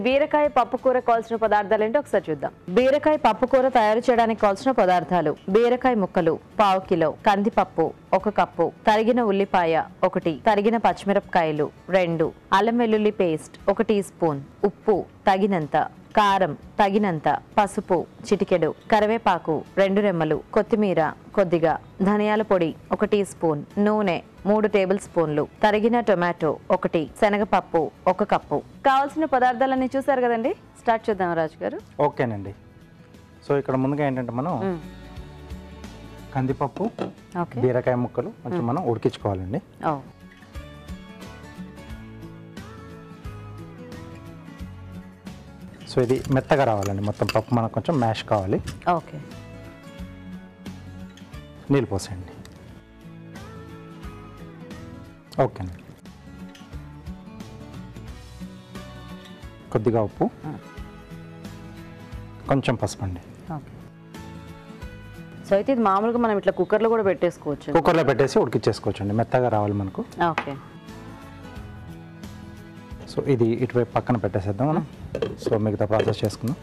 బీరకాయ పప్పు కూర కావాల్సిన పదార్థాలు ఏంటో ఒకసారి చూద్దాం బీరకాయ పప్పు కూర తయారు చేయడానికి కావాల్సిన పదార్థాలు బీరకాయ ముక్కలు పావు కిలో కందిపప్పు ఒక కప్పు తరిగిన ఉల్లిపాయ ఒకటి తరిగిన పచ్చిమిరపకాయలు రెండు అల్లం వెల్లుల్లి పేస్ట్ ఒక టీ స్పూన్ ఉప్పు తగినంత కారం తగినంత పసుపు చిటికెడు కరివేపాకు రెండు రెమ్మలు కొత్తిమీర కొద్దిగా ధనియాల పొడి ఒక టీ స్పూన్ నూనె మూడు టేబుల్ స్పూన్లు తరిగిన టొమాటో ఒకటి శనగపప్పు ఒక కప్పు కావాల్సిన పదార్థాలన్నీ చూసారు కదండి స్టార్ట్ చేద్దాం రాజు గారు ఓకేనండి సో ఇక్కడ ముందుగా ఏంటంటే మనం కందిపప్పు ఓకే బీరకాయ ముక్కలు కొంచెం మనం ఉడికించుకోవాలండి ఓ సో ఇది మెత్తగా రావాలండి మొత్తం పప్పు మనకు కొంచెం మ్యాష్ కావాలి ఓకే నీళ్ళు పోసేయండి ఓకేనండి కొద్దిగా ఉప్పు కొంచెం పసుపు అండి ఓకే సో అయితే ఇది మామూలుగా మనం ఇట్లా కుక్కర్లో కూడా పెట్టేసుకోవచ్చు కుక్కర్లో పెట్టేసి ఉడికిచ్చేసుకోవచ్చండి మెత్తగా రావాలి మనకు ఓకే సో ఇది ఇటువైపు పక్కన పెట్టేసేద్దాం మనం సో మిగతా ప్రాసెస్ చేసుకుందాం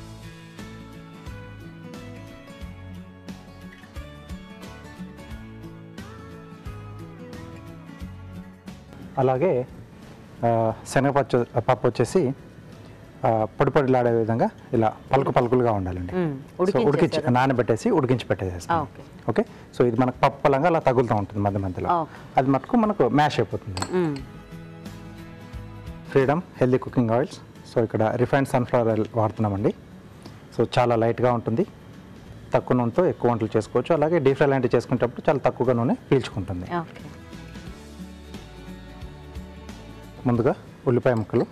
అలాగే ఆ, శనగపచ్చు పప్పు వచ్చేసి ఆ, పొడి పొడిలాడే విధంగా ఇలా పలుకు పలుకులుగా ఉండాలండి మ్మ్. సో ఉడికించి ఉడికించేసారా? నానబెట్టేసి ఉడికించి పెట్టేసేస్తాం ఓకే ఓకే సో ఇది మనకు పప్పు పలంగా అలా తగులుతూ ఉంటుంది మధ్య మధ్యలో ఓకే అది మటుకు మనకు మ్యాష్ అయిపోతుంది మ్మ్. Freedom healthy cooking oils so ఇక్కడ రిఫైన్డ్ సన్ఫ్లవర్ ఆయిల్ వాడుతున్నామండి సో చాలా లైట్గా ఉంటుంది తక్కువ నూనెతో ఎక్కువ వంటలు చేసుకోవచ్చు అలాగే డీప్ ఫ్రై లాంటివి చేసుకునేటప్పుడు చాలా తక్కువగా నూనె పీల్చుకుంటుంది ఓకే ముందుగా ఉల్లిపాయ ముక్కలు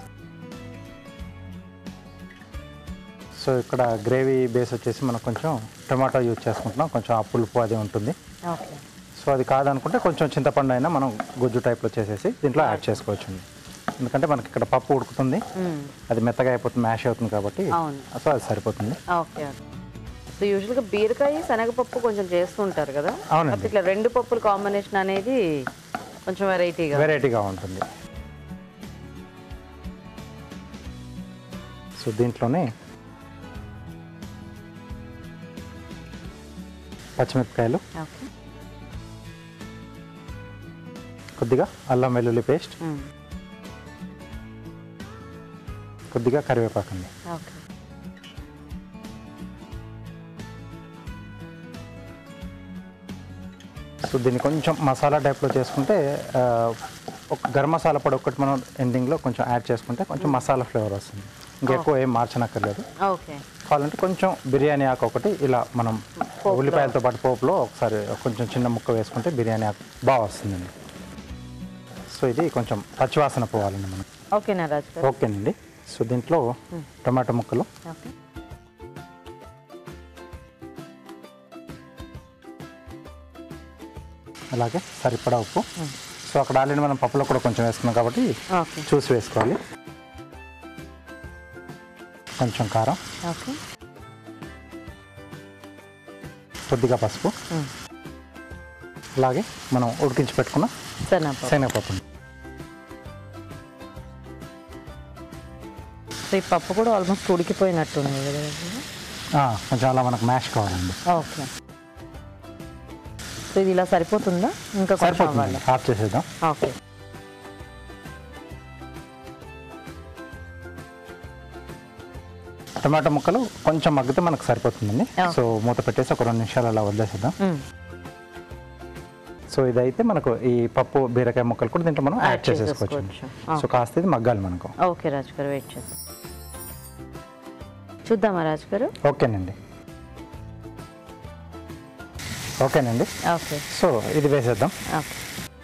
సో ఇక్కడ గ్రేవీ బేస్ వచ్చేసి మనం కొంచెం టొమాటో యూజ్ చేసుకుంటున్నాం కొంచెం ఆ పులుపు అది ఉంటుంది ఓకే సో అది కాదనుకుంటే కొంచెం చింతపండు అయినా మనం గుజ్జు టైప్లో చేసేసి దీంట్లో యాడ్ చేసుకోవచ్చు ఎందుకంటే మనకి ఇక్కడ పప్పు ఉడుకుతుంది మ్మ్. అది మెత్తగా అయిపోతుంది మ్యాష్ అవుతుంది కాబట్టి అవును సో అది సరిపోతుంది ఓకే సో యూజువల్గా బీరకాయ శనగపప్పు కొంచెం చేస్తుంటారు కదా అవునండి. కాకపోతే ఇట్లా రెండు పప్పుల కాంబినేషన్ అనేది కొంచెం వెరైటీగా వెరైటీగా ఉంటుంది సో దీంట్లోనే పచ్చిమిరపకాయలు ఓకే కొద్దిగా అల్లం వెల్లుల్లి పేస్ట్ మ్మ్. కొద్దిగా కరివేపాకు అండి ఓకే సో దీన్ని కొంచెం మసాలా టైప్లో చేసుకుంటే ఆ, ఒక గరం మసాలా పొడి ఒకటి మనం ఎండింగ్లో కొంచెం యాడ్ చేసుకుంటే కొంచెం మసాలా ఫ్లేవర్ వస్తుంది ఇంకా ఎక్కువ ఏం మార్చనక్కర్లేదు ఓకే కావాలంటే కొంచెం బిర్యానీ ఆకు ఒకటి ఇలా మనం ఉల్లిపాయలతో పాటు పోపులో ఒకసారి కొంచెం చిన్న ముక్క వేసుకుంటే బిర్యానీ ఆకు బాగా వస్తుందండి సో ఇది కొంచెం పచ్చివాసన పోవాలండి మనం ఓకేనా రాజు గారు ఓకేనండి సో దీంట్లో టమాటో ముక్కలు ఓకే అలాగే సరిపడా ఉప్పు సో అక్కడ ఆల్రెడీ మనం పప్పులో కూడా కొంచెం వేసుకున్నాం కాబట్టి ఓకే చూసి వేసుకోవాలి కొంచెం కారం ఓకే కొద్దిగా పసుపు మ్మ్. అలాగే మనం ఉడికించి పెట్టుకున్న శనగపప్పు శనగపప్పు సో ఈ పప్పు కూడా ఆల్మోస్ట్ ఉడికిపోయినట్టుంది కదా రాజు గారు? ఆ, కొంచెం అలా మనకు మ్యాష్ కావాలండి ఓకే సో ఇది ఇలా సరిపోతుందా ఇంకా కొంచెం సరిపోతుంది అవ్వాలి ఆఫ్ చేసేద్దాం ఓకే టమాటా ముక్కలు కొంచెం మగ్గితే మనకు సరిపోతుందండి ఆ. సో మూత పెట్టేసి ఒక రెండు నిమిషాలు అలా వదిలేసేద్దాం మ్మ్. సో ఇదైతే మనకు ఈ పప్పు బీరకాయ ముక్కలు కూడా దీంట్లో మనం యాడ్ యాడ్ చేసేసుకోవచ్చు చేసేసుకోవచ్చు. సో కాస్త ఇది మగ్గాలి మనకు ఓకే రాజు గారు వెయిట్ చేద్దాం చూద్దామా రాజు గారు ఓకేనండి ఓకేనండి ఓకే సో ఇది వేసేద్దాం ఓకే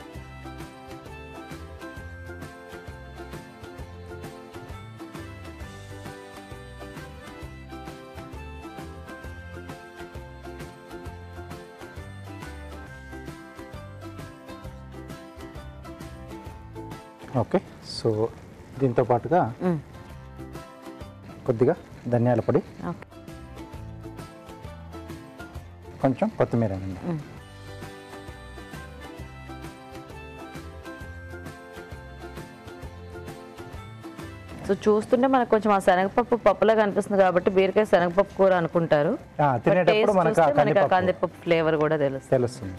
ఓకే సో దీంతో పాటుగా మ్మ్. కొద్దిగా ధనియాల పొడి ఓకే కొంచెం కొత్తిమీర అండి మ్మ్. సో సో చూస్తుంటే మనకు కొంచెం ఆ శనగపప్పు పప్పులాగా అనిపిస్తుంది కాబట్టి బీరకాయ శనగపప్పు కూర అనుకుంటారు ఆ, తినేటప్పుడు Taste మనకు ఆ చూస్తే మనకు ఆ కందిపప్పు కందిపప్పు ఫ్లేవర్ కూడా తెలుస్తుంది తెలుస్తుంది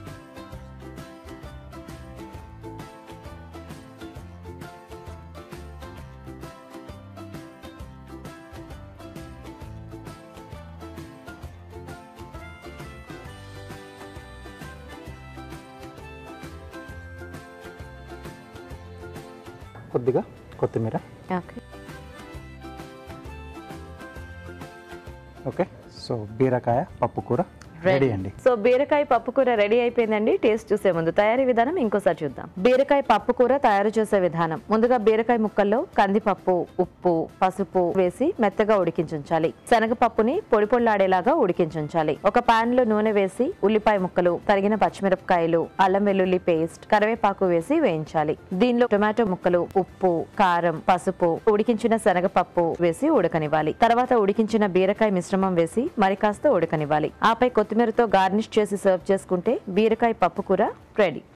కొద్దిగా కొత్తిమీర ఓకే ఓకే సో బీరకాయ పప్పు కూర రెడీ అండి సో బీరకాయ పప్పు కూర రెడీ అయిపోయిందండి టేస్ట్ చూసే ముందు తయారీ విధానం ఇంకోసారి చూద్దాం బీరకాయ పప్పు కూర తయారు చేసే విధానం ముందుగా బీరకాయ ముక్కల్లో కందిపప్పు ఉప్పు పసుపు వేసి మెత్తగా ఉడికించుంచాలి శనగపప్పుని పొడి పొళ్ళాడేలాగా ఉడికించుంచాలి ఒక పాన్ లో నూనె వేసి ఉల్లిపాయ ముక్కలు తరిగిన పచ్చిమిరపకాయలు అల్లం వెల్లుల్లి పేస్ట్ కరివేపాకు వేసి వేయించాలి దీనిలో టొమాటో ముక్కలు ఉప్పు కారం పసుపు ఉడికించిన శనగపప్పు వేసి ఉడకనివ్వాలి తర్వాత ఉడికించిన బీరకాయ మిశ్రమం వేసి మరి కాస్త ఉడకనివ్వాలి ఆపై కొత్తిమీరతో గార్నిష్ చేసి సర్వ్ చేసుకుంటే బీరకాయ పప్పు కూర రెడీ